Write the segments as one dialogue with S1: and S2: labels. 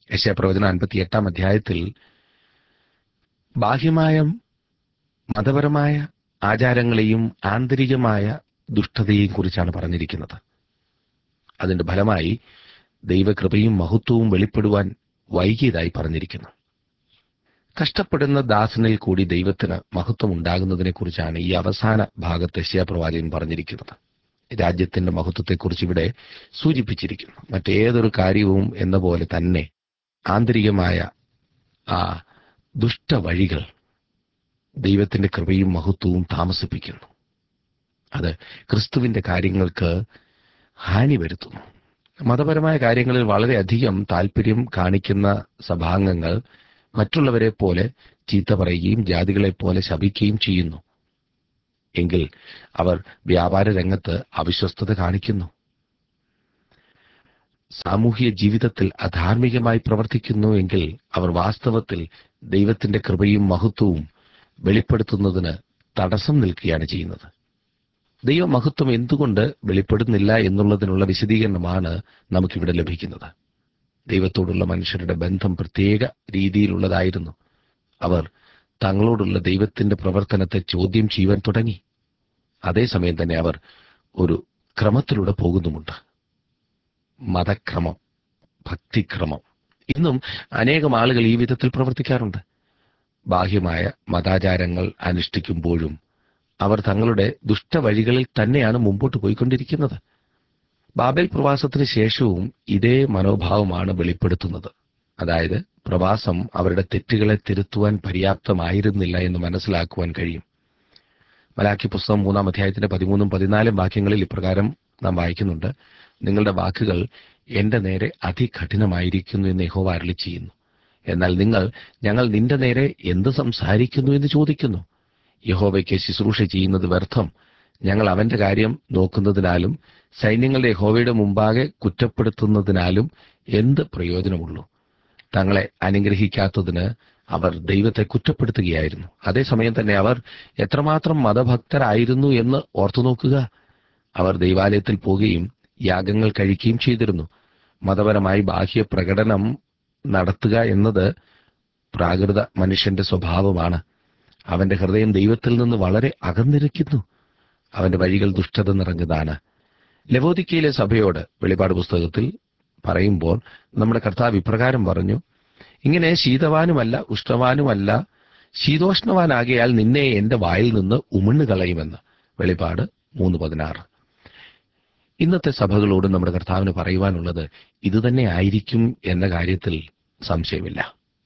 S1: യശയപ്രവചനം അൻപത്തി എട്ടാം അധ്യായത്തിൽ ബാഹ്യമായ മതപരമായ ആചാരങ്ങളെയും ആന്തരികമായ ദുഷ്ടതയെയും കുറിച്ചാണ് പറഞ്ഞിരിക്കുന്നത് അതിന്റെ ഫലമായി ദൈവകൃപയും മഹത്വവും വെളിപ്പെടുവാൻ വൈകിയതായി പറഞ്ഞിരിക്കുന്നു കഷ്ടപ്പെടുന്ന ദാസനിൽ കൂടി ദൈവത്തിന് മഹത്വം ഉണ്ടാകുന്നതിനെ കുറിച്ചാണ് ഈ അവസാന ഭാഗത്ത് യശയാപ്രവാചകൻ പറഞ്ഞിരിക്കുന്നത് രാജ്യത്തിന്റെ മഹത്വത്തെക്കുറിച്ച് ഇവിടെ സൂചിപ്പിച്ചിരിക്കുന്നു മറ്റേതൊരു കാര്യവും എന്ന പോലെ തന്നെ ആന്തരികമായ ആ ദുഷ്ടവഴികൾ ദൈവത്തിന്റെ കൃപയും മഹത്വവും താമസിപ്പിക്കുന്നു അത് ക്രിസ്തുവിന്റെ കാര്യങ്ങൾക്ക് ഹാനി വരുത്തുന്നു മതപരമായ കാര്യങ്ങളിൽ വളരെയധികം താല്പര്യം കാണിക്കുന്ന സഭാംഗങ്ങൾ മറ്റുള്ളവരെ പോലെ ചീത്ത പറയുകയും ജാതികളെ പോലെ ശപിക്കുകയും ചെയ്യുന്നു എങ്കിൽ അവർ വ്യാപാര രംഗത്ത് അവിശ്വസ്തത കാണിക്കുന്നു സാമൂഹിക ജീവിതത്തിൽ അധാർമികമായി പ്രവർത്തിക്കുന്നു എങ്കിൽ അവർ വാസ്തവത്തിൽ ദൈവത്തിന്റെ കൃപയും മഹത്വവും വെളിപ്പെടുത്തുന്നതിന് തടസ്സം നിൽക്കുകയാണ് ചെയ്യുന്നത് ദൈവമഹത്വം എന്തുകൊണ്ട് വെളിപ്പെടുന്നില്ല എന്നുള്ളതിനുള്ള വിശദീകരണമാണ് നമുക്കിവിടെ ലഭിക്കുന്നത് ദൈവത്തോടുള്ള മനുഷ്യരുടെ ബന്ധം പ്രത്യേക രീതിയിലുള്ളതായിരുന്നു അവർ തങ്ങളോടുള്ള ദൈവത്തിന്റെ പ്രവർത്തനത്തെ ചോദ്യം ചെയ്യുവാൻ തുടങ്ങി അതേസമയം തന്നെ അവർ ഒരു ക്രമത്തിലൂടെ പോകുന്നുമുണ്ട് മതക്രമം ഭക്തിക്രമം ഇന്നും അനേകം ആളുകൾ ഈ വിധത്തിൽ പ്രവർത്തിക്കാറുണ്ട് ബാഹ്യമായ മതാചാരങ്ങൾ അനുഷ്ഠിക്കുമ്പോഴും അവർ തങ്ങളുടെ ദുഷ്ടവഴികളിൽ തന്നെയാണ് മുമ്പോട്ട് പോയിക്കൊണ്ടിരിക്കുന്നത് ബാബേൽ പ്രവാസത്തിന് ശേഷവും ഇതേ മനോഭാവമാണ് വെളിപ്പെടുത്തുന്നത് അതായത് പ്രവാസം അവരുടെ തെറ്റുകളെ തിരുത്തുവാൻ പര്യാപ്തമായിരുന്നില്ല എന്ന് മനസ്സിലാക്കുവാൻ കഴിയും മലാഖി പുസ്തകം മൂന്നാം അധ്യായത്തിന്റെ പതിമൂന്നും പതിനാലും വാക്യങ്ങളിൽ ഇപ്രകാരം നാം വായിക്കുന്നുണ്ട് നിങ്ങളുടെ വാക്കുകൾ എന്റെ നേരെ അതികഠിനമായിരിക്കുന്നു എന്ന് യഹോവ അരളി ചെയ്യുന്നു എന്നാൽ നിങ്ങൾ ഞങ്ങൾ നിന്റെ നേരെ എന്ത് സംസാരിക്കുന്നു എന്ന് ചോദിക്കുന്നു യഹോവയ്ക്ക് ശുശ്രൂഷ ചെയ്യുന്നത് വ്യർത്ഥം ഞങ്ങൾ അവന്റെ കാര്യം നോക്കുന്നതിനാലും സൈന്യങ്ങളുടെ യഹോവയുടെ മുമ്പാകെ കുറ്റപ്പെടുത്തുന്നതിനാലും എന്ത് പ്രയോജനമുള്ളൂ തങ്ങളെ അനുഗ്രഹിക്കാത്തതിന് അവർ ദൈവത്തെ കുറ്റപ്പെടുത്തുകയായിരുന്നു അതേസമയം തന്നെ അവർ എത്രമാത്രം മതഭക്തരായിരുന്നു എന്ന് ഓർത്തു നോക്കുക അവർ ദൈവാലയത്തിൽ പോവുകയും യാഗങ്ങൾ കഴിക്കുകയും ചെയ്തിരുന്നു മതപരമായി ബാഹ്യ പ്രകടനം നടത്തുക എന്നത് പ്രാകൃത മനുഷ്യന്റെ സ്വഭാവമാണ് അവന്റെ ഹൃദയം ദൈവത്തിൽ നിന്ന് വളരെ അകന്നിരിക്കുന്നു അവന്റെ വഴികൾ ദുഷ്ടത നിറഞ്ഞതാണ് ലവോദിക്കയിലെ സഭയോട് വെളിപാട് പുസ്തകത്തിൽ പറയുമ്പോൾ നമ്മുടെ കർത്താവ് ഇപ്രകാരം പറഞ്ഞു ഇങ്ങനെ ശീതവാനുമല്ല ഉഷ്ണവാനുമല്ല ശീതോഷ്ണവാനാകിയാൽ നിന്നെ എന്റെ വായിൽ നിന്ന് ഉമിണ്ണു കളയുമെന്ന് വെളിപാട് മൂന്ന് പതിനാറ് ഇന്നത്തെ സഭകളോട് നമ്മുടെ കർത്താവിന് പറയുവാനുള്ളത് ഇതുതന്നെ ആയിരിക്കും എന്ന കാര്യത്തിൽ സംശയമില്ല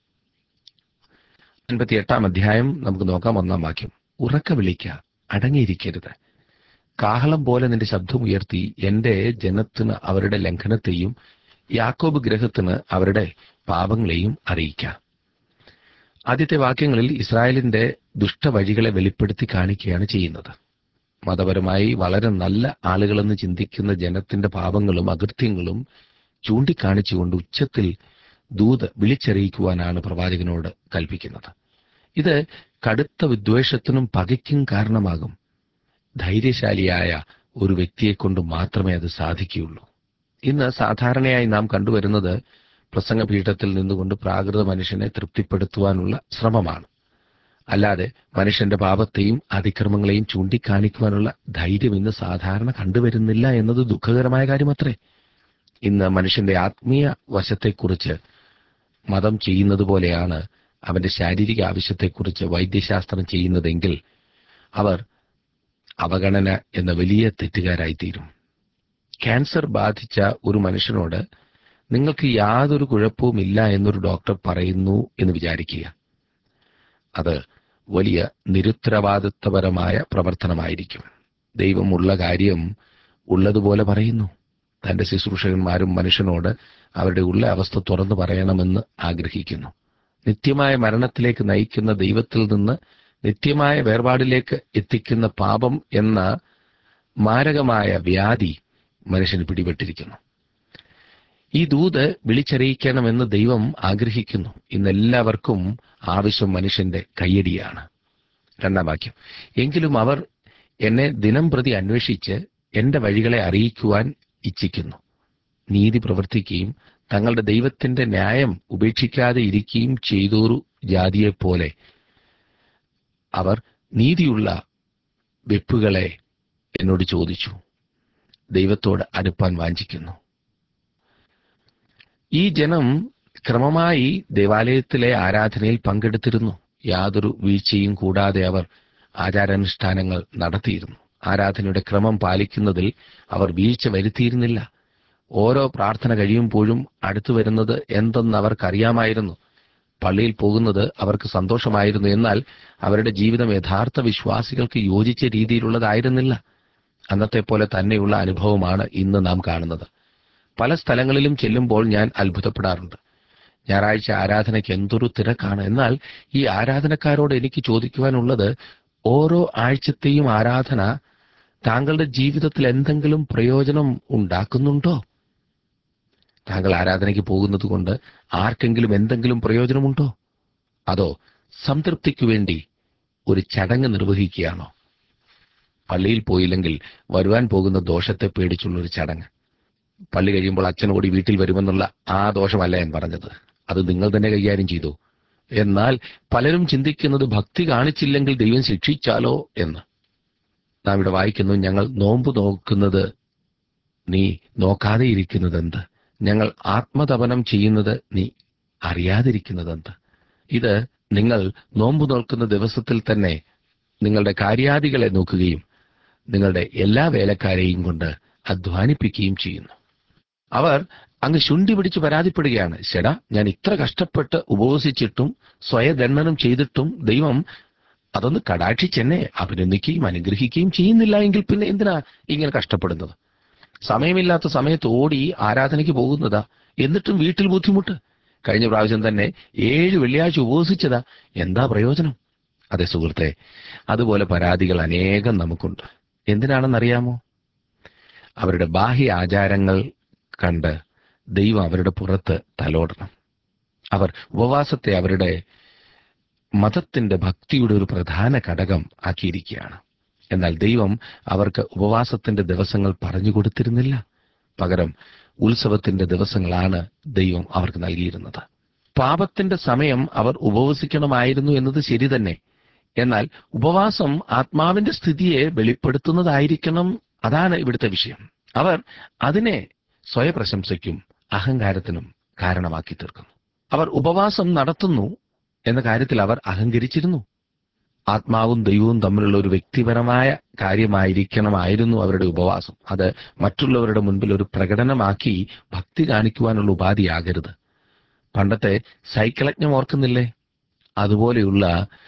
S1: അൻപത്തി എട്ടാം അധ്യായം നമുക്ക് നോക്കാം ഒന്നാം വാക്യം ഉറക്ക വിളിക്ക അടങ്ങിയിരിക്കരുത് കാഹളം പോലെ നിന്റെ ശബ്ദം ഉയർത്തി എന്റെ ജനത്തിന് അവരുടെ ലംഘനത്തെയും യാക്കോബ് ഗ്രഹത്തിന് അവരുടെ പാപങ്ങളെയും അറിയിക്കാം ആദ്യത്തെ വാക്യങ്ങളിൽ ഇസ്രായേലിന്റെ ദുഷ്ടവഴികളെ വെളിപ്പെടുത്തി കാണിക്കുകയാണ് ചെയ്യുന്നത് മതപരമായി വളരെ നല്ല ആളുകളെന്ന് ചിന്തിക്കുന്ന ജനത്തിന്റെ പാപങ്ങളും അകൃത്യങ്ങളും ചൂണ്ടിക്കാണിച്ചുകൊണ്ട് ഉച്ചത്തിൽ ദൂത് വിളിച്ചറിയിക്കുവാനാണ് പ്രവാചകനോട് കൽപ്പിക്കുന്നത് ഇത് കടുത്ത വിദ്വേഷത്തിനും പകയ്ക്കും കാരണമാകും ധൈര്യശാലിയായ ഒരു വ്യക്തിയെ കൊണ്ട് മാത്രമേ അത് സാധിക്കുകയുള്ളൂ ഇന്ന് സാധാരണയായി നാം കണ്ടുവരുന്നത് പ്രസംഗപീഠത്തിൽ നിന്നുകൊണ്ട് പ്രാകൃത മനുഷ്യനെ തൃപ്തിപ്പെടുത്തുവാനുള്ള ശ്രമമാണ് അല്ലാതെ മനുഷ്യന്റെ പാപത്തെയും അതിക്രമങ്ങളെയും ചൂണ്ടിക്കാണിക്കുവാനുള്ള ധൈര്യം ഇന്ന് സാധാരണ കണ്ടുവരുന്നില്ല എന്നത് ദുഃഖകരമായ കാര്യമത്രേ ഇന്ന് മനുഷ്യന്റെ ആത്മീയ വശത്തെക്കുറിച്ച് മതം ചെയ്യുന്നത് പോലെയാണ് അവന്റെ ശാരീരിക ആവശ്യത്തെക്കുറിച്ച് വൈദ്യശാസ്ത്രം ചെയ്യുന്നതെങ്കിൽ അവർ അവഗണന എന്ന വലിയ തെറ്റുകാരായിത്തീരും ക്യാൻസർ ബാധിച്ച ഒരു മനുഷ്യനോട് നിങ്ങൾക്ക് യാതൊരു കുഴപ്പവുമില്ല എന്നൊരു ഡോക്ടർ പറയുന്നു എന്ന് വിചാരിക്കുക അത് വലിയ നിരുത്തരവാദിത്വപരമായ പ്രവർത്തനമായിരിക്കും ദൈവമുള്ള കാര്യം ഉള്ളതുപോലെ പറയുന്നു തന്റെ ശുശ്രൂഷകന്മാരും മനുഷ്യനോട് അവരുടെ ഉള്ള അവസ്ഥ തുറന്നു പറയണമെന്ന് ആഗ്രഹിക്കുന്നു നിത്യമായ മരണത്തിലേക്ക് നയിക്കുന്ന ദൈവത്തിൽ നിന്ന് നിത്യമായ വേർപാടിലേക്ക് എത്തിക്കുന്ന പാപം എന്ന മാരകമായ വ്യാധി മനുഷ്യന് പിടിപെട്ടിരിക്കുന്നു ഈ ദൂത് വിളിച്ചറിയിക്കണമെന്ന് ദൈവം ആഗ്രഹിക്കുന്നു ഇന്നെല്ലാവർക്കും ആവശ്യം മനുഷ്യന്റെ കയ്യടിയാണ് രണ്ടാം വാക്യം എങ്കിലും അവർ എന്നെ ദിനം പ്രതി അന്വേഷിച്ച് എന്റെ വഴികളെ അറിയിക്കുവാൻ ഇച്ഛിക്കുന്നു നീതി പ്രവർത്തിക്കുകയും തങ്ങളുടെ ദൈവത്തിന്റെ ന്യായം ഉപേക്ഷിക്കാതെ ഇരിക്കുകയും ചെയ്തൊരു ജാതിയെപ്പോലെ അവർ നീതിയുള്ള വെപ്പുകളെ എന്നോട് ചോദിച്ചു ദൈവത്തോട് അടുപ്പാൻ വാഞ്ചിക്കുന്നു ഈ ജനം ക്രമമായി ദേവാലയത്തിലെ ആരാധനയിൽ പങ്കെടുത്തിരുന്നു യാതൊരു വീഴ്ചയും കൂടാതെ അവർ ആചാരാനുഷ്ഠാനങ്ങൾ നടത്തിയിരുന്നു ആരാധനയുടെ ക്രമം പാലിക്കുന്നതിൽ അവർ വീഴ്ച വരുത്തിയിരുന്നില്ല ഓരോ പ്രാർത്ഥന കഴിയുമ്പോഴും അടുത്തു വരുന്നത് എന്തെന്ന് അവർക്കറിയാമായിരുന്നു പള്ളിയിൽ പോകുന്നത് അവർക്ക് സന്തോഷമായിരുന്നു എന്നാൽ അവരുടെ ജീവിതം യഥാർത്ഥ വിശ്വാസികൾക്ക് യോജിച്ച രീതിയിലുള്ളതായിരുന്നില്ല അന്നത്തെ പോലെ തന്നെയുള്ള അനുഭവമാണ് ഇന്ന് നാം കാണുന്നത് പല സ്ഥലങ്ങളിലും ചെല്ലുമ്പോൾ ഞാൻ അത്ഭുതപ്പെടാറുണ്ട് ഞായറാഴ്ച ആരാധനയ്ക്ക് എന്തൊരു തിരക്കാണ് എന്നാൽ ഈ ആരാധനക്കാരോട് എനിക്ക് ചോദിക്കുവാനുള്ളത് ഓരോ ആഴ്ചത്തെയും ആരാധന താങ്കളുടെ ജീവിതത്തിൽ എന്തെങ്കിലും പ്രയോജനം ഉണ്ടാക്കുന്നുണ്ടോ താങ്കൾ ആരാധനയ്ക്ക് പോകുന്നത് കൊണ്ട് ആർക്കെങ്കിലും എന്തെങ്കിലും പ്രയോജനമുണ്ടോ അതോ സംതൃപ്തിക്ക് വേണ്ടി ഒരു ചടങ്ങ് നിർവഹിക്കുകയാണോ പള്ളിയിൽ പോയില്ലെങ്കിൽ വരുവാൻ പോകുന്ന ദോഷത്തെ പേടിച്ചുള്ള ഒരു ചടങ്ങ് പള്ളി കഴിയുമ്പോൾ അച്ഛൻ ഓടി വീട്ടിൽ വരുമെന്നുള്ള ആ ദോഷമല്ല ഞാൻ പറഞ്ഞത് അത് നിങ്ങൾ തന്നെ കൈകാര്യം ചെയ്തു എന്നാൽ പലരും ചിന്തിക്കുന്നത് ഭക്തി കാണിച്ചില്ലെങ്കിൽ ദൈവം ശിക്ഷിച്ചാലോ എന്ന് നാം ഇവിടെ വായിക്കുന്നു ഞങ്ങൾ നോമ്പ് നോക്കുന്നത് നീ നോക്കാതെ ഇരിക്കുന്നത് എന്ത് ഞങ്ങൾ ആത്മതപനം ചെയ്യുന്നത് നീ അറിയാതിരിക്കുന്നത് എന്ത് ഇത് നിങ്ങൾ നോമ്പ് നോക്കുന്ന ദിവസത്തിൽ തന്നെ നിങ്ങളുടെ കാര്യാദികളെ നോക്കുകയും നിങ്ങളുടെ എല്ലാ വേലക്കാരെയും കൊണ്ട് അധ്വാനിപ്പിക്കുകയും ചെയ്യുന്നു അവർ അങ്ങ് ശുണ്ടി പിടിച്ച് പരാതിപ്പെടുകയാണ് ശടാ ഞാൻ ഇത്ര കഷ്ടപ്പെട്ട് ഉപവസിച്ചിട്ടും സ്വയദണ്ഡനം ചെയ്തിട്ടും ദൈവം അതൊന്ന് കടാക്ഷിച്ചെന്നെ അഭിനന്ദിക്കുകയും അനുഗ്രഹിക്കുകയും ചെയ്യുന്നില്ല എങ്കിൽ പിന്നെ എന്തിനാ ഇങ്ങനെ കഷ്ടപ്പെടുന്നത് സമയമില്ലാത്ത സമയത്ത് ഓടി ആരാധനയ്ക്ക് പോകുന്നതാ എന്നിട്ടും വീട്ടിൽ ബുദ്ധിമുട്ട് കഴിഞ്ഞ പ്രാവശ്യം തന്നെ ഏഴ് വെള്ളിയാഴ്ച ഉപവസിച്ചതാ എന്താ പ്രയോജനം അതെ സുഹൃത്തെ അതുപോലെ പരാതികൾ അനേകം നമുക്കുണ്ട് എന്തിനാണെന്നറിയാമോ അവരുടെ ബാഹ്യ ആചാരങ്ങൾ കണ്ട് ദൈവം അവരുടെ പുറത്ത് തലോടണം അവർ ഉപവാസത്തെ അവരുടെ മതത്തിന്റെ ഭക്തിയുടെ ഒരു പ്രധാന ഘടകം ആക്കിയിരിക്കുകയാണ് എന്നാൽ ദൈവം അവർക്ക് ഉപവാസത്തിന്റെ ദിവസങ്ങൾ പറഞ്ഞു കൊടുത്തിരുന്നില്ല പകരം ഉത്സവത്തിന്റെ ദിവസങ്ങളാണ് ദൈവം അവർക്ക് നൽകിയിരുന്നത് പാപത്തിന്റെ സമയം അവർ ഉപവസിക്കണമായിരുന്നു എന്നത് ശരി തന്നെ എന്നാൽ ഉപവാസം ആത്മാവിന്റെ സ്ഥിതിയെ വെളിപ്പെടുത്തുന്നതായിരിക്കണം അതാണ് ഇവിടുത്തെ വിഷയം അവർ അതിനെ സ്വയപ്രശംസയ്ക്കും അഹങ്കാരത്തിനും കാരണമാക്കി തീർക്കുന്നു അവർ ഉപവാസം നടത്തുന്നു എന്ന കാര്യത്തിൽ അവർ അഹങ്കരിച്ചിരുന്നു ആത്മാവും ദൈവവും തമ്മിലുള്ള ഒരു വ്യക്തിപരമായ കാര്യമായിരിക്കണമായിരുന്നു അവരുടെ ഉപവാസം അത് മറ്റുള്ളവരുടെ മുൻപിൽ ഒരു പ്രകടനമാക്കി ഭക്തി കാണിക്കുവാനുള്ള ഉപാധിയാകരുത് പണ്ടത്തെ സൈക്കിളജ്ഞം ഓർക്കുന്നില്ലേ അതുപോലെയുള്ള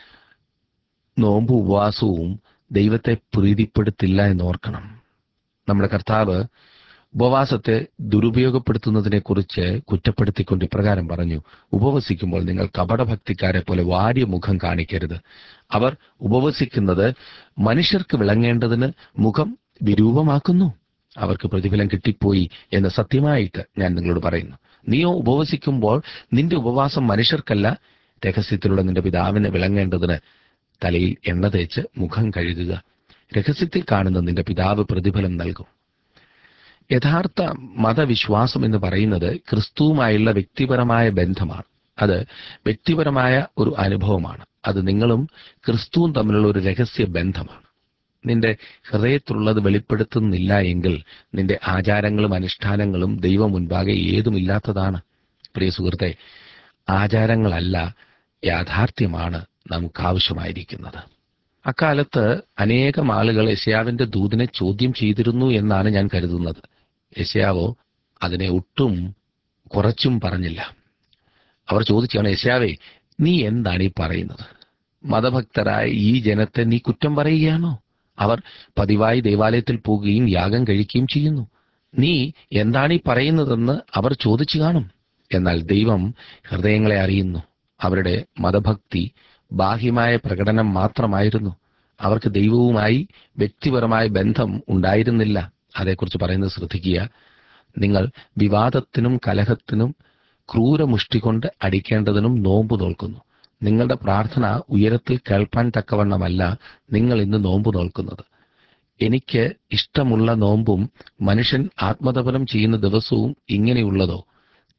S1: നോമ്പ് ഉപവാസവും ദൈവത്തെ പ്രീതിപ്പെടുത്തില്ല എന്ന് ഓർക്കണം നമ്മുടെ കർത്താവ് ഉപവാസത്തെ ദുരുപയോഗപ്പെടുത്തുന്നതിനെ കുറിച്ച് കുറ്റപ്പെടുത്തിക്കൊണ്ട് ഇപ്രകാരം പറഞ്ഞു ഉപവസിക്കുമ്പോൾ നിങ്ങൾ കപടഭക്തിക്കാരെ പോലെ വാര്യ മുഖം കാണിക്കരുത് അവർ ഉപവസിക്കുന്നത് മനുഷ്യർക്ക് വിളങ്ങേണ്ടതിന് മുഖം വിരൂപമാക്കുന്നു അവർക്ക് പ്രതിഫലം കിട്ടിപ്പോയി എന്ന് സത്യമായിട്ട് ഞാൻ നിങ്ങളോട് പറയുന്നു നീയോ ഉപവസിക്കുമ്പോൾ നിന്റെ ഉപവാസം മനുഷ്യർക്കല്ല രഹസ്യത്തിലുള്ള നിന്റെ പിതാവിന് വിളങ്ങേണ്ടതിന് തലയിൽ എണ്ണ തേച്ച് മുഖം കഴുകുക രഹസ്യത്തിൽ കാണുന്ന നിന്റെ പിതാവ് പ്രതിഫലം നൽകും യഥാർത്ഥ മതവിശ്വാസം എന്ന് പറയുന്നത് ക്രിസ്തുവുമായുള്ള വ്യക്തിപരമായ ബന്ധമാണ് അത് വ്യക്തിപരമായ ഒരു അനുഭവമാണ് അത് നിങ്ങളും ക്രിസ്തുവും തമ്മിലുള്ള ഒരു രഹസ്യ ബന്ധമാണ് നിന്റെ ഹൃദയത്തിലുള്ളത് വെളിപ്പെടുത്തുന്നില്ല എങ്കിൽ നിന്റെ ആചാരങ്ങളും അനുഷ്ഠാനങ്ങളും ദൈവം മുൻപാകെ ഏതുമില്ലാത്തതാണ് പ്രിയ സുഹൃത്തെ ആചാരങ്ങളല്ല യാഥാർത്ഥ്യമാണ് നമുക്ക് ആവശ്യമായിരിക്കുന്നത് അക്കാലത്ത് അനേകം ആളുകൾ യശയാവിന്റെ ദൂതിനെ ചോദ്യം ചെയ്തിരുന്നു എന്നാണ് ഞാൻ കരുതുന്നത് യശയാവോ അതിനെ ഒട്ടും കുറച്ചും പറഞ്ഞില്ല അവർ ചോദിച്ചാണ് യശയാവേ നീ എന്താണ് ഈ പറയുന്നത് മതഭക്തരായ ഈ ജനത്തെ നീ കുറ്റം പറയുകയാണോ അവർ പതിവായി ദേവാലയത്തിൽ പോകുകയും യാഗം കഴിക്കുകയും ചെയ്യുന്നു നീ എന്താണ് ഈ പറയുന്നതെന്ന് അവർ ചോദിച്ചു കാണും എന്നാൽ ദൈവം ഹൃദയങ്ങളെ അറിയുന്നു അവരുടെ മതഭക്തി ബാഹ്യമായ പ്രകടനം മാത്രമായിരുന്നു അവർക്ക് ദൈവവുമായി വ്യക്തിപരമായ ബന്ധം ഉണ്ടായിരുന്നില്ല അതേക്കുറിച്ച് പറയുന്നത് ശ്രദ്ധിക്കുക നിങ്ങൾ വിവാദത്തിനും കലഹത്തിനും ക്രൂരമുഷ്ടി കൊണ്ട് അടിക്കേണ്ടതിനും നോമ്പ് നോൽക്കുന്നു നിങ്ങളുടെ പ്രാർത്ഥന ഉയരത്തിൽ കേൾപ്പാൻ തക്കവണ്ണമല്ല നിങ്ങൾ ഇന്ന് നോമ്പ് നോൽക്കുന്നത് എനിക്ക് ഇഷ്ടമുള്ള നോമ്പും മനുഷ്യൻ ആത്മതപനം ചെയ്യുന്ന ദിവസവും ഇങ്ങനെയുള്ളതോ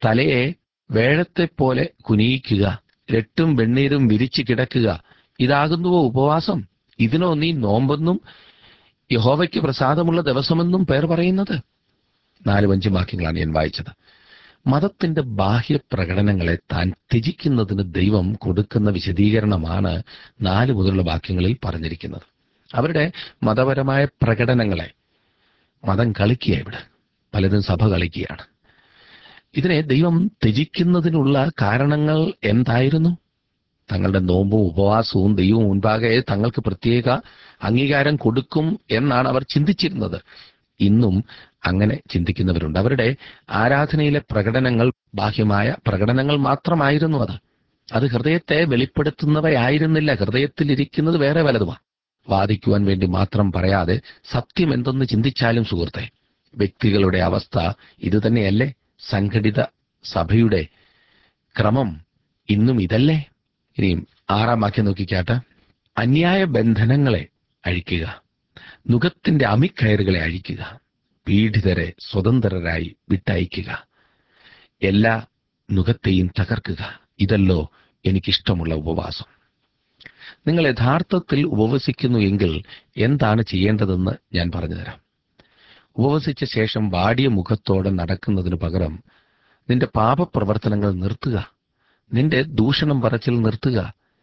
S1: തലയെ വേഴത്തെ പോലെ കുനിയിക്കുക രട്ടും വെണ്ണീരും വിരിച്ചു കിടക്കുക ഇതാകുന്നുവോ ഉപവാസം ഇതിനോ നീ നോമ്പെന്നും യഹോവയ്ക്ക് പ്രസാദമുള്ള ദിവസമെന്നും പേർ പറയുന്നത് നാലും അഞ്ചും വാക്യങ്ങളാണ് ഞാൻ വായിച്ചത് മതത്തിന്റെ ബാഹ്യ പ്രകടനങ്ങളെ താൻ ത്യജിക്കുന്നതിന് ദൈവം കൊടുക്കുന്ന വിശദീകരണമാണ് നാല് മുതലുള്ള വാക്യങ്ങളിൽ പറഞ്ഞിരിക്കുന്നത് അവരുടെ മതപരമായ പ്രകടനങ്ങളെ മതം കളിക്കുക ഇവിടെ പലരും സഭ കളിക്കുകയാണ് ഇതിനെ ദൈവം ത്യജിക്കുന്നതിനുള്ള കാരണങ്ങൾ എന്തായിരുന്നു തങ്ങളുടെ നോമ്പും ഉപവാസവും ദൈവവും മുൻപാകെ തങ്ങൾക്ക് പ്രത്യേക അംഗീകാരം കൊടുക്കും എന്നാണ് അവർ ചിന്തിച്ചിരുന്നത് ഇന്നും അങ്ങനെ ചിന്തിക്കുന്നവരുണ്ട് അവരുടെ ആരാധനയിലെ പ്രകടനങ്ങൾ ബാഹ്യമായ പ്രകടനങ്ങൾ മാത്രമായിരുന്നു അത് അത് ഹൃദയത്തെ വെളിപ്പെടുത്തുന്നവയായിരുന്നില്ല ഹൃദയത്തിലിരിക്കുന്നത് വേറെ വലതുമാണ് വാദിക്കുവാൻ വേണ്ടി മാത്രം പറയാതെ സത്യം എന്തെന്ന് ചിന്തിച്ചാലും സുഹൃത്തെ വ്യക്തികളുടെ അവസ്ഥ ഇതുതന്നെയല്ലേ സംഘടിത സഭയുടെ ക്രമം ഇന്നും ഇതല്ലേ ഇനിയും ആറാം വാക്യം നോക്കിക്കാട്ടെ അന്യായ ബന്ധനങ്ങളെ അഴിക്കുക നുഖത്തിന്റെ അമിക്കയറുകളെ അഴിക്കുക പീഡിതരെ സ്വതന്ത്രരായി വിട്ടയക്കുക എല്ലാ നുഖത്തെയും തകർക്കുക ഇതല്ലോ എനിക്കിഷ്ടമുള്ള ഉപവാസം നിങ്ങൾ യഥാർത്ഥത്തിൽ ഉപവസിക്കുന്നു എങ്കിൽ എന്താണ് ചെയ്യേണ്ടതെന്ന് ഞാൻ പറഞ്ഞുതരാം ഉപവസിച്ച ശേഷം വാടിയ മുഖത്തോടെ നടക്കുന്നതിന് പകരം നിന്റെ പാപപ്രവർത്തനങ്ങൾ നിർത്തുക നിന്റെ ദൂഷണം പറച്ചിൽ നിർത്തുക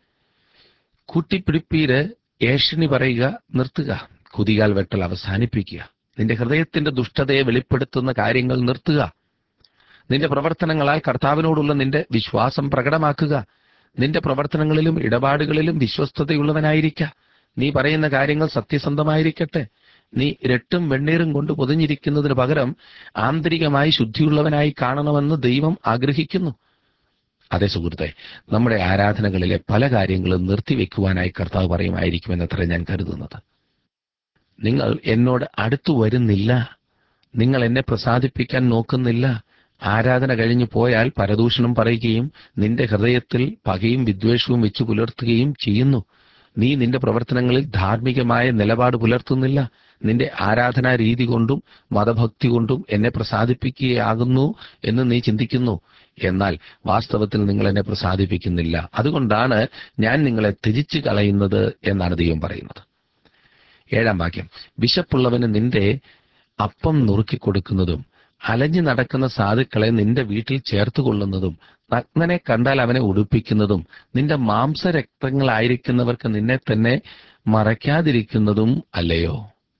S1: കൂട്ടിപ്പിടിപ്പീര് ഏഷണി പറയുക നിർത്തുക കുതികാൽ വെട്ടൽ അവസാനിപ്പിക്കുക നിന്റെ ഹൃദയത്തിന്റെ ദുഷ്ടതയെ വെളിപ്പെടുത്തുന്ന കാര്യങ്ങൾ നിർത്തുക നിന്റെ പ്രവർത്തനങ്ങളാൽ കർത്താവിനോടുള്ള നിന്റെ വിശ്വാസം പ്രകടമാക്കുക നിന്റെ പ്രവർത്തനങ്ങളിലും ഇടപാടുകളിലും വിശ്വസ്തതയുള്ളവനായിരിക്ക നീ പറയുന്ന കാര്യങ്ങൾ സത്യസന്ധമായിരിക്കട്ടെ നീ രട്ടും വെണ്ണീറും കൊണ്ട് പൊതിഞ്ഞിരിക്കുന്നതിന് പകരം ആന്തരികമായി ശുദ്ധിയുള്ളവനായി കാണണമെന്ന് ദൈവം ആഗ്രഹിക്കുന്നു അതെ സുഹൃത്തെ നമ്മുടെ ആരാധനകളിലെ പല കാര്യങ്ങളും നിർത്തിവെക്കുവാനായി കർത്താവ് പറയുമായിരിക്കുമെന്നത്ര ഞാൻ കരുതുന്നത് നിങ്ങൾ എന്നോട് അടുത്തു വരുന്നില്ല നിങ്ങൾ എന്നെ പ്രസാദിപ്പിക്കാൻ നോക്കുന്നില്ല ആരാധന കഴിഞ്ഞു പോയാൽ പരദൂഷണം പറയുകയും നിന്റെ ഹൃദയത്തിൽ പകയും വിദ്വേഷവും വെച്ചു പുലർത്തുകയും ചെയ്യുന്നു നീ നിന്റെ പ്രവർത്തനങ്ങളിൽ ധാർമ്മികമായ നിലപാട് പുലർത്തുന്നില്ല നിന്റെ ആരാധനാ രീതി കൊണ്ടും മതഭക്തി കൊണ്ടും എന്നെ പ്രസാദിപ്പിക്കുകയാകുന്നു എന്ന് നീ ചിന്തിക്കുന്നു എന്നാൽ വാസ്തവത്തിൽ നിങ്ങൾ എന്നെ പ്രസാദിപ്പിക്കുന്നില്ല അതുകൊണ്ടാണ് ഞാൻ നിങ്ങളെ ത്യജിച്ചു കളയുന്നത് എന്നാണ് ദൈവം പറയുന്നത് ഏഴാം വാക്യം വിശപ്പുള്ളവന് നിന്റെ അപ്പം നുറുക്കി കൊടുക്കുന്നതും അലഞ്ഞു നടക്കുന്ന സാധുക്കളെ നിന്റെ വീട്ടിൽ ചേർത്ത് കൊള്ളുന്നതും നഗ്നനെ കണ്ടാൽ അവനെ ഉടുപ്പിക്കുന്നതും നിന്റെ മാംസരക്തങ്ങളായിരിക്കുന്നവർക്ക് നിന്നെ തന്നെ മറയ്ക്കാതിരിക്കുന്നതും അല്ലയോ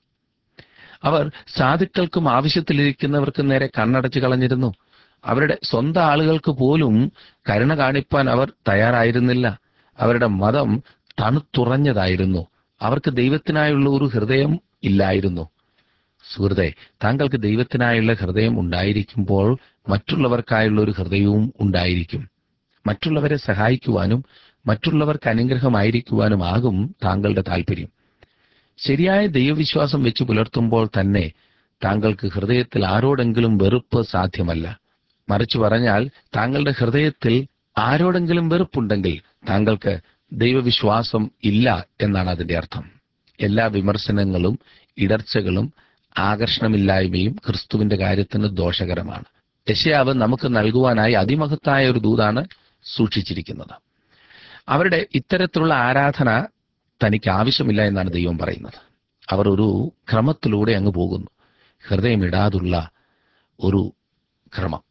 S1: അവർ സാധുക്കൾക്കും ആവശ്യത്തിലിരിക്കുന്നവർക്കും നേരെ കണ്ണടച്ചു കളഞ്ഞിരുന്നു അവരുടെ സ്വന്തം ആളുകൾക്ക് പോലും കരുണ കാണിപ്പാൻ അവർ തയ്യാറായിരുന്നില്ല അവരുടെ മതം തണുത്തുറഞ്ഞതായിരുന്നു അവർക്ക് ദൈവത്തിനായുള്ള ഒരു ഹൃദയം ഇല്ലായിരുന്നു സുഹൃത്തെ താങ്കൾക്ക് ദൈവത്തിനായുള്ള ഹൃദയം ഉണ്ടായിരിക്കുമ്പോൾ മറ്റുള്ളവർക്കായുള്ള ഒരു ഹൃദയവും ഉണ്ടായിരിക്കും മറ്റുള്ളവരെ സഹായിക്കുവാനും മറ്റുള്ളവർക്ക് അനുഗ്രഹമായിരിക്കുവാനുമാകും താങ്കളുടെ താല്പര്യം ശരിയായ ദൈവവിശ്വാസം വെച്ച് പുലർത്തുമ്പോൾ തന്നെ താങ്കൾക്ക് ഹൃദയത്തിൽ ആരോടെങ്കിലും വെറുപ്പ് സാധ്യമല്ല മറിച്ചു പറഞ്ഞാൽ താങ്കളുടെ ഹൃദയത്തിൽ ആരോടെങ്കിലും വെറുപ്പുണ്ടെങ്കിൽ താങ്കൾക്ക് ദൈവവിശ്വാസം ഇല്ല എന്നാണ് അതിന്റെ അർത്ഥം എല്ലാ വിമർശനങ്ങളും ഇടർച്ചകളും ആകർഷണമില്ലായ്മയും ക്രിസ്തുവിന്റെ കാര്യത്തിന് ദോഷകരമാണ് യശയാവ് നമുക്ക് നൽകുവാനായി അതിമഹത്തായ ഒരു ദൂതാണ് സൂക്ഷിച്ചിരിക്കുന്നത് അവരുടെ ഇത്തരത്തിലുള്ള ആരാധന തനിക്ക് ആവശ്യമില്ല എന്നാണ് ദൈവം പറയുന്നത് അവർ ഒരു ക്രമത്തിലൂടെ അങ്ങ് പോകുന്നു ഹൃദയമിടാതുള്ള ഒരു ക്രമം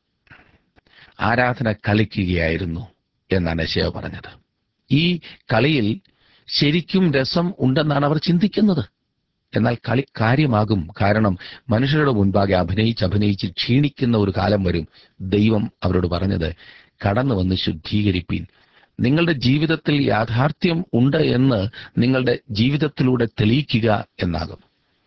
S1: ആരാധന കളിക്കുകയായിരുന്നു എന്നാണ് യശയ പറഞ്ഞത് ഈ കളിയിൽ ശരിക്കും രസം ഉണ്ടെന്നാണ് അവർ ചിന്തിക്കുന്നത് എന്നാൽ കളി കാര്യമാകും കാരണം മനുഷ്യരുടെ മുൻപാകെ അഭിനയിച്ച് അഭിനയിച്ച് ക്ഷീണിക്കുന്ന ഒരു കാലം വരും ദൈവം അവരോട് പറഞ്ഞത് കടന്നു വന്ന് ശുദ്ധീകരിപ്പീൻ നിങ്ങളുടെ ജീവിതത്തിൽ യാഥാർത്ഥ്യം ഉണ്ട് എന്ന് നിങ്ങളുടെ ജീവിതത്തിലൂടെ തെളിയിക്കുക എന്നാകും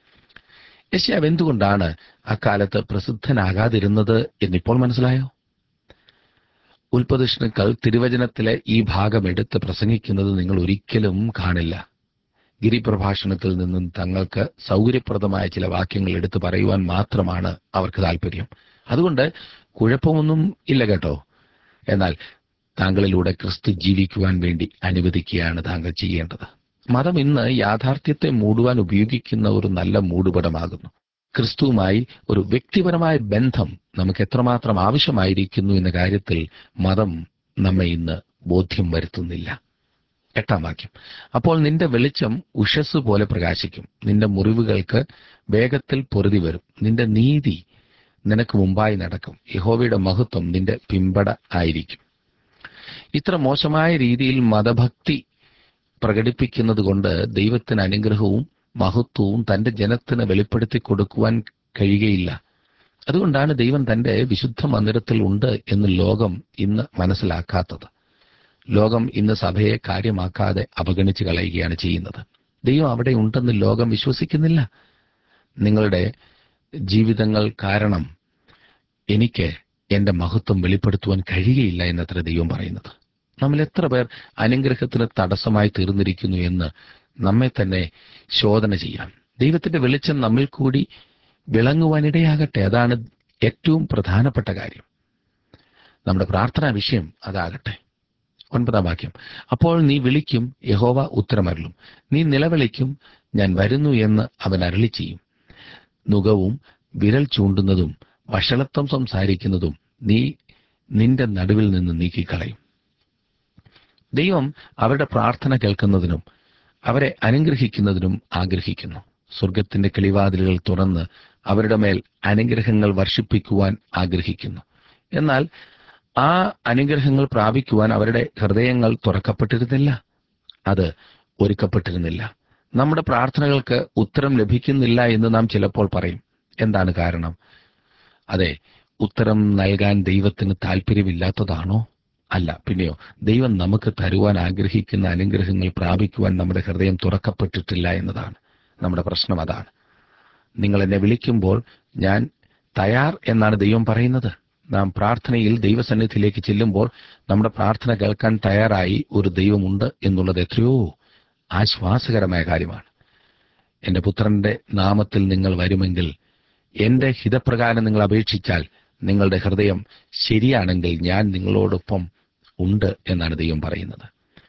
S1: യശാവ് എന്തുകൊണ്ടാണ് അക്കാലത്ത് പ്രസിദ്ധനാകാതിരുന്നത് എന്നിപ്പോൾ മനസ്സിലായോ ഉൽപ്പതിഷ്ണുക്കൾ തിരുവചനത്തിലെ ഈ ഭാഗം എടുത്ത് പ്രസംഗിക്കുന്നത് നിങ്ങൾ ഒരിക്കലും കാണില്ല ഗിരിപ്രഭാഷണത്തിൽ നിന്നും തങ്ങൾക്ക് സൗകര്യപ്രദമായ ചില വാക്യങ്ങൾ എടുത്തു പറയുവാൻ മാത്രമാണ് അവർക്ക് താല്പര്യം അതുകൊണ്ട് കുഴപ്പമൊന്നും ഇല്ല കേട്ടോ എന്നാൽ താങ്കളിലൂടെ ക്രിസ്തു ജീവിക്കുവാൻ വേണ്ടി അനുവദിക്കുകയാണ് താങ്കൾ ചെയ്യേണ്ടത് മതം ഇന്ന് യാഥാർത്ഥ്യത്തെ മൂടുവാൻ ഉപയോഗിക്കുന്ന ഒരു നല്ല മൂടുപടമാകുന്നു ക്രിസ്തുവുമായി ഒരു വ്യക്തിപരമായ ബന്ധം നമുക്ക് എത്രമാത്രം ആവശ്യമായിരിക്കുന്നു എന്ന കാര്യത്തിൽ മതം നമ്മെ ഇന്ന് ബോധ്യം വരുത്തുന്നില്ല എട്ടാം വാക്യം അപ്പോൾ നിന്റെ വെളിച്ചം ഉഷസ് പോലെ പ്രകാശിക്കും നിന്റെ മുറിവുകൾക്ക് വേഗത്തിൽ പൊറുതി വരും നിന്റെ നീതി നിനക്ക് മുമ്പായി നടക്കും യഹോവയുടെ മഹത്വം നിന്റെ പിമ്പട ആയിരിക്കും ഇത്ര മോശമായ രീതിയിൽ മതഭക്തി പ്രകടിപ്പിക്കുന്നത് കൊണ്ട് ദൈവത്തിന് അനുഗ്രഹവും മഹത്വവും തന്റെ ജനത്തിന് വെളിപ്പെടുത്തി കൊടുക്കുവാൻ കഴിയുകയില്ല അതുകൊണ്ടാണ് ദൈവം തന്റെ വിശുദ്ധ മന്ദിരത്തിൽ ഉണ്ട് എന്ന് ലോകം ഇന്ന് മനസ്സിലാക്കാത്തത് ലോകം ഇന്ന് സഭയെ കാര്യമാക്കാതെ അവഗണിച്ച് കളയുകയാണ് ചെയ്യുന്നത് ദൈവം അവിടെ ഉണ്ടെന്ന് ലോകം വിശ്വസിക്കുന്നില്ല നിങ്ങളുടെ ജീവിതങ്ങൾ കാരണം എനിക്ക് എന്റെ മഹത്വം വെളിപ്പെടുത്തുവാൻ കഴിയുകയില്ല എന്നത്ര ദൈവം പറയുന്നത് നമ്മൾ എത്ര പേർ അനുഗ്രഹത്തിന് തടസ്സമായി തീർന്നിരിക്കുന്നു എന്ന് നമ്മെ തന്നെ ശോധന ചെയ്യാം ദൈവത്തിന്റെ വെളിച്ചം നമ്മിൽ കൂടി വിളങ്ങുവാനിടയാകട്ടെ അതാണ് ഏറ്റവും പ്രധാനപ്പെട്ട കാര്യം നമ്മുടെ പ്രാർത്ഥനാ വിഷയം അതാകട്ടെ ഒൻപതാം വാക്യം അപ്പോൾ നീ വിളിക്കും യഹോവ ഉത്തരമരുളും നീ നിലവിളിക്കും ഞാൻ വരുന്നു എന്ന് അവൻ അരളി ചെയ്യും നുകവും വിരൽ ചൂണ്ടുന്നതും വഷളത്വം സംസാരിക്കുന്നതും നീ നിന്റെ നടുവിൽ നിന്ന് നീക്കിക്കളയും ദൈവം അവരുടെ പ്രാർത്ഥന കേൾക്കുന്നതിനും അവരെ അനുഗ്രഹിക്കുന്നതിനും ആഗ്രഹിക്കുന്നു സ്വർഗത്തിന്റെ കിളിവാതിലുകൾ തുറന്ന് അവരുടെ മേൽ അനുഗ്രഹങ്ങൾ വർഷിപ്പിക്കുവാൻ ആഗ്രഹിക്കുന്നു എന്നാൽ ആ അനുഗ്രഹങ്ങൾ പ്രാപിക്കുവാൻ അവരുടെ ഹൃദയങ്ങൾ തുറക്കപ്പെട്ടിരുന്നില്ല അത് ഒരുക്കപ്പെട്ടിരുന്നില്ല നമ്മുടെ പ്രാർത്ഥനകൾക്ക് ഉത്തരം ലഭിക്കുന്നില്ല എന്ന് നാം ചിലപ്പോൾ പറയും എന്താണ് കാരണം അതെ ഉത്തരം നൽകാൻ ദൈവത്തിന് താല്പര്യമില്ലാത്തതാണോ അല്ല പിന്നെയോ ദൈവം നമുക്ക് തരുവാൻ ആഗ്രഹിക്കുന്ന അനുഗ്രഹങ്ങൾ പ്രാപിക്കുവാൻ നമ്മുടെ ഹൃദയം തുറക്കപ്പെട്ടിട്ടില്ല എന്നതാണ് നമ്മുടെ പ്രശ്നം അതാണ് നിങ്ങൾ എന്നെ വിളിക്കുമ്പോൾ ഞാൻ തയ്യാർ എന്നാണ് ദൈവം പറയുന്നത് നാം പ്രാർത്ഥനയിൽ ദൈവസന്നിധിയിലേക്ക് ചെല്ലുമ്പോൾ നമ്മുടെ പ്രാർത്ഥന കേൾക്കാൻ തയ്യാറായി ഒരു ദൈവമുണ്ട് എന്നുള്ളത് എത്രയോ ആശ്വാസകരമായ കാര്യമാണ് എന്റെ പുത്രന്റെ നാമത്തിൽ നിങ്ങൾ വരുമെങ്കിൽ എന്റെ ഹിതപ്രകാരം നിങ്ങൾ അപേക്ഷിച്ചാൽ നിങ്ങളുടെ ഹൃദയം ശരിയാണെങ്കിൽ ഞാൻ നിങ്ങളോടൊപ്പം ഉണ്ട് എന്നാണ് ദൈവം പറയുന്നത്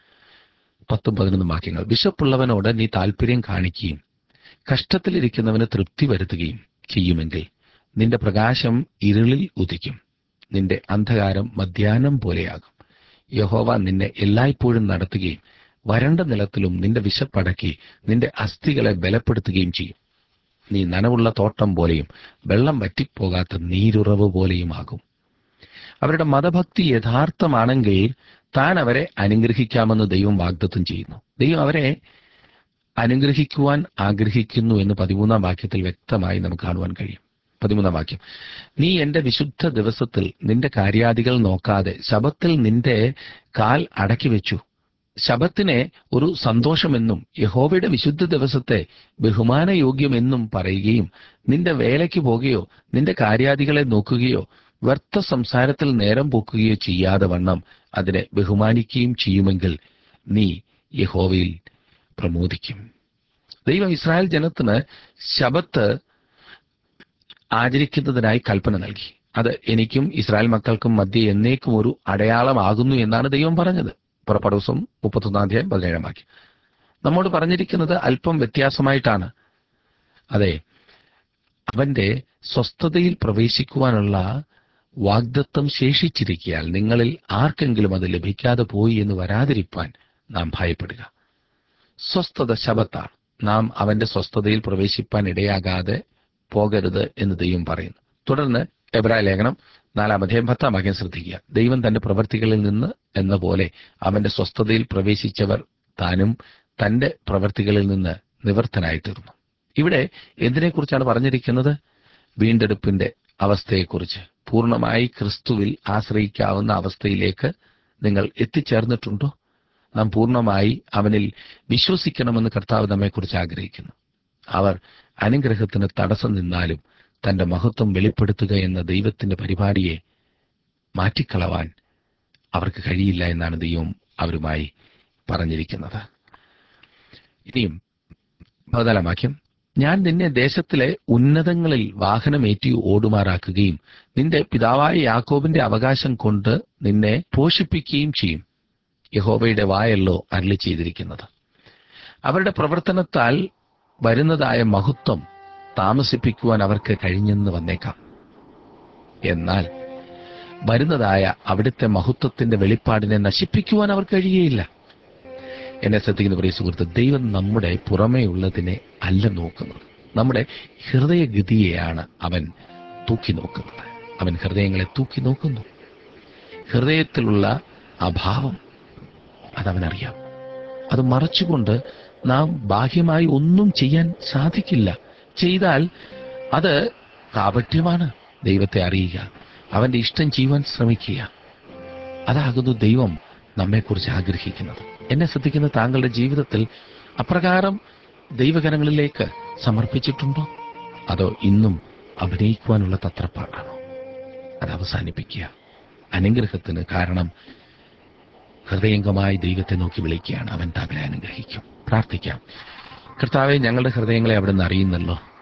S1: പത്തും പതിനൊന്നും വാക്യങ്ങൾ വിശപ്പുള്ളവനോട് നീ താല്പര്യം കാണിക്കുകയും കഷ്ടത്തിലിരിക്കുന്നവന് തൃപ്തി വരുത്തുകയും ചെയ്യുമെങ്കിൽ നിന്റെ പ്രകാശം ഇരുളിൽ ഉദിക്കും നിന്റെ അന്ധകാരം മധ്യാഹ്നം പോലെയാകും യഹോവ നിന്നെ എല്ലായ്പ്പോഴും നടത്തുകയും വരണ്ട നിലത്തിലും നിന്റെ വിശപ്പടക്കി നിന്റെ അസ്ഥികളെ ബലപ്പെടുത്തുകയും ചെയ്യും നീ നനവുള്ള തോട്ടം പോലെയും വെള്ളം വറ്റിപ്പോകാത്ത നീരുറവ് പോലെയുമാകും അവരുടെ മതഭക്തി യഥാർത്ഥമാണെങ്കിൽ താൻ അവരെ അനുഗ്രഹിക്കാമെന്ന് ദൈവം വാഗ്ദത്തം ചെയ്യുന്നു ദൈവം അവരെ അനുഗ്രഹിക്കുവാൻ ആഗ്രഹിക്കുന്നു എന്ന് പതിമൂന്നാം വാക്യത്തിൽ വ്യക്തമായി നമുക്ക് കാണുവാൻ കഴിയും പതിമൂന്നാം വാക്യം നീ എന്റെ വിശുദ്ധ ദിവസത്തിൽ നിന്റെ കാര്യാദികൾ നോക്കാതെ ശബത്തിൽ നിന്റെ കാൽ അടക്കി വെച്ചു ശബത്തിനെ ഒരു സന്തോഷമെന്നും യഹോവയുടെ വിശുദ്ധ ദിവസത്തെ ബഹുമാനയോഗ്യമെന്നും പറയുകയും നിന്റെ വേലയ്ക്ക് പോകുകയോ നിന്റെ കാര്യാദികളെ നോക്കുകയോ വ്യർത്ഥ സംസാരത്തിൽ നേരം പോക്കുകയോ ചെയ്യാതെ വണ്ണം അതിനെ ബഹുമാനിക്കുകയും ചെയ്യുമെങ്കിൽ നീ യഹോവയിൽ പ്രമോദിക്കും ദൈവം ഇസ്രായേൽ ജനത്തിന് ശബത്ത് ആചരിക്കുന്നതിനായി കൽപ്പന നൽകി അത് എനിക്കും ഇസ്രായേൽ മക്കൾക്കും മധ്യ എന്നേക്കും ഒരു അടയാളമാകുന്നു എന്നാണ് ദൈവം പറഞ്ഞത് പുറപ്പാട് ദിവസം മുപ്പത്തൊന്നാം അധ്യായം പതിനേഴാം വാക്യം നമ്മോട് പറഞ്ഞിരിക്കുന്നത് അല്പം വ്യത്യാസമായിട്ടാണ് അതെ അവന്റെ സ്വസ്ഥതയിൽ പ്രവേശിക്കുവാനുള്ള വാഗ്ദത്വം ശേഷിച്ചിരിക്കിയാൽ നിങ്ങളിൽ ആർക്കെങ്കിലും അത് ലഭിക്കാതെ പോയി എന്ന് വരാതിരിപ്പാൻ നാം ഭയപ്പെടുക സ്വസ്ഥത ശബത്താണ് നാം അവന്റെ സ്വസ്ഥതയിൽ പ്രവേശിപ്പാൻ ഇടയാകാതെ പോകരുത് എന്ന് ദൈവം പറയുന്നു തുടർന്ന് എബ്രായ ലേഖനം നാലാം അധ്യായം പത്താം വാക്യം ശ്രദ്ധിക്കുക ദൈവം തന്റെ പ്രവർത്തികളിൽ നിന്ന് എന്ന പോലെ അവന്റെ സ്വസ്ഥതയിൽ പ്രവേശിച്ചവർ താനും തന്റെ പ്രവർത്തികളിൽ നിന്ന് നിവർത്തനായി തീർന്നു ഇവിടെ എന്തിനെക്കുറിച്ചാണ് പറഞ്ഞിരിക്കുന്നത് വീണ്ടെടുപ്പിന്റെ അവസ്ഥയെക്കുറിച്ച് പൂർണ്ണമായി ക്രിസ്തുവിൽ ആശ്രയിക്കാവുന്ന അവസ്ഥയിലേക്ക് നിങ്ങൾ എത്തിച്ചേർന്നിട്ടുണ്ടോ നാം പൂർണ്ണമായി അവനിൽ വിശ്വസിക്കണമെന്ന് കർത്താവ് നമ്മെക്കുറിച്ച് ആഗ്രഹിക്കുന്നു അവർ അനുഗ്രഹത്തിന് തടസ്സം നിന്നാലും തന്റെ മഹത്വം വെളിപ്പെടുത്തുക എന്ന ദൈവത്തിന്റെ പരിപാടിയെ മാറ്റിക്കളവാൻ അവർക്ക് കഴിയില്ല എന്നാണ് ദൈവം അവരുമായി പറഞ്ഞിരിക്കുന്നത് ഇനിയും പതിനാലാം വാക്യം ഞാൻ നിന്നെ ദേശത്തിലെ ഉന്നതങ്ങളിൽ വാഹനമേറ്റി ഓടുമാറാക്കുകയും നിന്റെ പിതാവായ യാക്കോബിന്റെ അവകാശം കൊണ്ട് നിന്നെ പോഷിപ്പിക്കുകയും ചെയ്യും യഹോബയുടെ വായല്ലോ അരളി ചെയ്തിരിക്കുന്നത് അവരുടെ പ്രവർത്തനത്താൽ വരുന്നതായ മഹത്വം താമസിപ്പിക്കുവാൻ അവർക്ക് കഴിഞ്ഞെന്ന് വന്നേക്കാം എന്നാൽ വരുന്നതായ അവിടുത്തെ മഹത്വത്തിന്റെ വെളിപ്പാടിനെ നശിപ്പിക്കുവാൻ അവർ കഴിയുകയില്ല എന്നെ ശ്രദ്ധിക്കുന്ന പ്രിയ സുഹൃത്ത് ദൈവം നമ്മുടെ പുറമേ ഉള്ളതിനെ അല്ല നോക്കുന്നത് നമ്മുടെ ഹൃദയഗതിയെയാണ് അവൻ തൂക്കി നോക്കുന്നത് അവൻ ഹൃദയങ്ങളെ തൂക്കി നോക്കുന്നു ഹൃദയത്തിലുള്ള അഭാവം അതവനറിയാം അത് മറച്ചുകൊണ്ട് നാം ബാഹ്യമായി ഒന്നും ചെയ്യാൻ സാധിക്കില്ല ചെയ്താൽ അത് കാപട്യമാണ് ദൈവത്തെ അറിയുക അവന്റെ ഇഷ്ടം ചെയ്യുവാൻ ശ്രമിക്കുക അതാകുന്നു ദൈവം നമ്മെക്കുറിച്ച് ആഗ്രഹിക്കുന്നത് എന്നെ ശ്രദ്ധിക്കുന്ന താങ്കളുടെ ജീവിതത്തിൽ അപ്രകാരം ദൈവകരങ്ങളിലേക്ക് സമർപ്പിച്ചിട്ടുണ്ടോ അതോ ഇന്നും അഭിനയിക്കുവാനുള്ള തത്രപ്പാടാണോ അത് അവസാനിപ്പിക്കുക അനുഗ്രഹത്തിന് കാരണം ഹൃദയംഗമായി ദൈവത്തെ നോക്കി വിളിക്കുകയാണ് അവൻ താങ്കളെ അനുഗ്രഹിക്കും പ്രാർത്ഥിക്കാം കർത്താവെ ഞങ്ങളുടെ ഹൃദയങ്ങളെ അവിടെ നിന്ന് അറിയുന്നല്ലോ